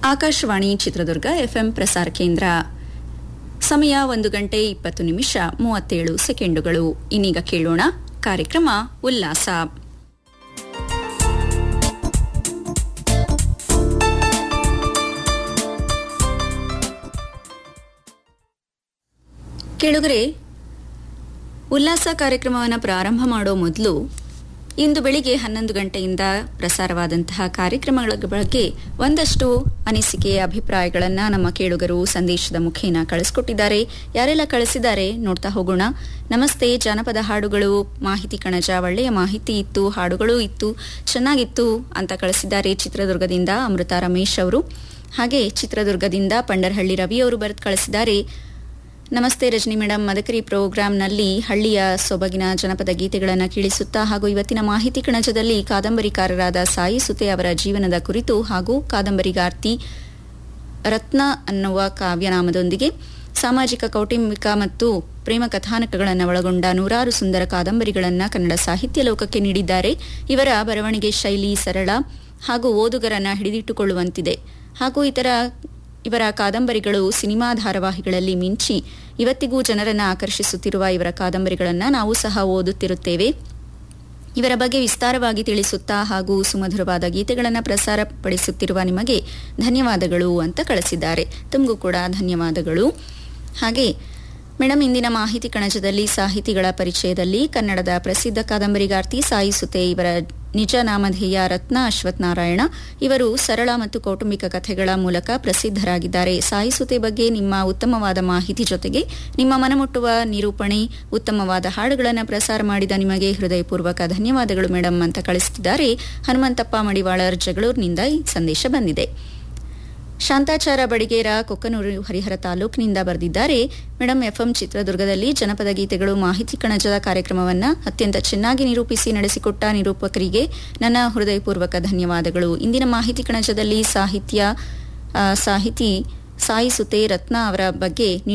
Akashvani Chitradurga FM ಪ್ರಸಾರ ಕೇಂದ್ರ ಸಮಯ ಒಂದು ಗಂಟೆ ಇಪ್ಪತ್ತು ನಿಮಿಷ ಮೂವತ್ತೇಳು ಸೆಕೆಂಡುಗಳು ಇನ್ನೀಗ ಕೇಳೋಣ ಕಾರ್ಯಕ್ರಮ ಉಲ್ಲಾಸ ಕೇಳುಗರೆ ಉಲ್ಲಾಸ ಕಾರ್ಯಕ್ರಮವನ್ನು ಪ್ರಾರಂಭ ಮಾಡೋ ಮೊದಲು ಇಂದು ಬೆಳಿಗ್ಗೆ ಹನ್ನೊಂದು ಗಂಟೆಯಿಂದ ಪ್ರಸಾರವಾದಂತಹ ಕಾರ್ಯಕ್ರಮಗಳ ಬಗ್ಗೆ ಒಂದಷ್ಟು ಅನಿಸಿಕೆ ಅಭಿಪ್ರಾಯಗಳನ್ನು ನಮ್ಮ ಕೇಳುಗರು ಸಂದೇಶದ ಮುಖೇನ ಕಳಿಸ್ಕೊಟ್ಟಿದ್ದಾರೆ ಯಾರೆಲ್ಲ ಕಳಿಸಿದ್ದಾರೆ ನೋಡ್ತಾ ಹೋಗೋಣ ನಮಸ್ತೆ ಜಾನಪದ ಹಾಡುಗಳು ಮಾಹಿತಿ ಕಣಜ ಒಳ್ಳೆಯ ಮಾಹಿತಿ ಇತ್ತು ಹಾಡುಗಳು ಇತ್ತು ಚೆನ್ನಾಗಿತ್ತು ಅಂತ ಕಳಿಸಿದ್ದಾರೆ ಚಿತ್ರದುರ್ಗದಿಂದ ಅಮೃತ ರಮೇಶ್ ಅವರು ಹಾಗೆ ಚಿತ್ರದುರ್ಗದಿಂದ ಪಂಡರಹಳ್ಳಿ ರವಿ ಅವರು ಬರೆದು ಕಳಿಸಿದ್ದಾರೆ ನಮಸ್ತೆ ರಜನಿ ಮೇಡಮ್ ಮದಕರಿ ಪ್ರೋಗ್ರಾಂನಲ್ಲಿ ಹಳ್ಳಿಯ ಸೊಬಗಿನ ಜನಪದ ಗೀತೆಗಳನ್ನು ಕೇಳಿಸುತ್ತಾ ಹಾಗೂ ಇವತ್ತಿನ ಮಾಹಿತಿ ಕಣಜದಲ್ಲಿ ಕಾದಂಬರಿಕಾರರಾದ ಸಾಯಿ ಸುತೆ ಅವರ ಜೀವನದ ಕುರಿತು ಹಾಗೂ ಕಾದಂಬರಿಗಾರ್ತಿ ರತ್ನ ಅನ್ನುವ ಕಾವ್ಯನಾಮದೊಂದಿಗೆ ಸಾಮಾಜಿಕ ಕೌಟುಂಬಿಕ ಮತ್ತು ಪ್ರೇಮ ಕಥಾನಕಗಳನ್ನು ಒಳಗೊಂಡ ನೂರಾರು ಸುಂದರ ಕಾದಂಬರಿಗಳನ್ನು ಕನ್ನಡ ಸಾಹಿತ್ಯ ಲೋಕಕ್ಕೆ ನೀಡಿದ್ದಾರೆ ಇವರ ಬರವಣಿಗೆ ಶೈಲಿ ಸರಳ ಹಾಗೂ ಓದುಗರನ್ನ ಹಿಡಿದಿಟ್ಟುಕೊಳ್ಳುವಂತಿದೆ ಹಾಗೂ ಇತರ ಇವರ ಕಾದಂಬರಿಗಳು ಸಿನಿಮಾ ಧಾರಾವಾಹಿಗಳಲ್ಲಿ ಮಿಂಚಿ ಇವತ್ತಿಗೂ ಜನರನ್ನು ಆಕರ್ಷಿಸುತ್ತಿರುವ ಇವರ ಕಾದಂಬರಿಗಳನ್ನು ನಾವು ಸಹ ಓದುತ್ತಿರುತ್ತೇವೆ ಇವರ ಬಗ್ಗೆ ವಿಸ್ತಾರವಾಗಿ ತಿಳಿಸುತ್ತಾ ಹಾಗೂ ಸುಮಧುರವಾದ ಗೀತೆಗಳನ್ನು ಪ್ರಸಾರಪಡಿಸುತ್ತಿರುವ ನಿಮಗೆ ಧನ್ಯವಾದಗಳು ಅಂತ ಕಳಿಸಿದ್ದಾರೆ ತಮಗೂ ಕೂಡ ಧನ್ಯವಾದಗಳು ಹಾಗೆ ಮೇಡಮ್ ಇಂದಿನ ಮಾಹಿತಿ ಕಣಜದಲ್ಲಿ ಸಾಹಿತಿಗಳ ಪರಿಚಯದಲ್ಲಿ ಕನ್ನಡದ ಪ್ರಸಿದ್ಧ ಕಾದಂಬರಿಗಾರ್ತಿ ಸಾಯಿ ಸುತೆ ಇವರ ನಿಜ ನಾಮಧೇಯ ರತ್ನ ಅಶ್ವಥ್ ನಾರಾಯಣ ಇವರು ಸರಳ ಮತ್ತು ಕೌಟುಂಬಿಕ ಕಥೆಗಳ ಮೂಲಕ ಪ್ರಸಿದ್ಧರಾಗಿದ್ದಾರೆ ಸಾಯಿ ಸುತೆ ಬಗ್ಗೆ ನಿಮ್ಮ ಉತ್ತಮವಾದ ಮಾಹಿತಿ ಜೊತೆಗೆ ನಿಮ್ಮ ಮನಮುಟ್ಟುವ ನಿರೂಪಣೆ ಉತ್ತಮವಾದ ಹಾಡುಗಳನ್ನು ಪ್ರಸಾರ ಮಾಡಿದ ನಿಮಗೆ ಹೃದಯಪೂರ್ವಕ ಧನ್ಯವಾದಗಳು ಮೇಡಮ್ ಅಂತ ಕಳಿಸುತ್ತಿದ್ದಾರೆ ಹನುಮಂತಪ್ಪ ಮಡಿವಾಳರ್ ಜಗಳೂರಿನಿಂದ ಈ ಸಂದೇಶ ಬಂದಿದೆ ಶಾಂತಾಚಾರ ಬಡಿಗೇರ ಕೊಕ್ಕನೂರು ಹರಿಹರ ತಾಲೂಕಿನಿಂದ ಬರೆದಿದ್ದಾರೆ ಮೇಡಮ್ ಎಫ್ಎಂ ಚಿತ್ರದುರ್ಗದಲ್ಲಿ ಜನಪದ ಗೀತೆಗಳು ಮಾಹಿತಿ ಕಣಜದ ಕಾರ್ಯಕ್ರಮವನ್ನು ಅತ್ಯಂತ ಚೆನ್ನಾಗಿ ನಿರೂಪಿಸಿ ನಡೆಸಿಕೊಟ್ಟ ನಿರೂಪಕರಿಗೆ ನನ್ನ ಹೃದಯಪೂರ್ವಕ ಧನ್ಯವಾದಗಳು ಇಂದಿನ ಮಾಹಿತಿ ಕಣಜದಲ್ಲಿ ಸಾಹಿತ್ಯ ಸಾಹಿತಿ ಸಾಯಿ ಸುತೆ ರತ್ನ ಅವರ ಬಗ್ಗೆ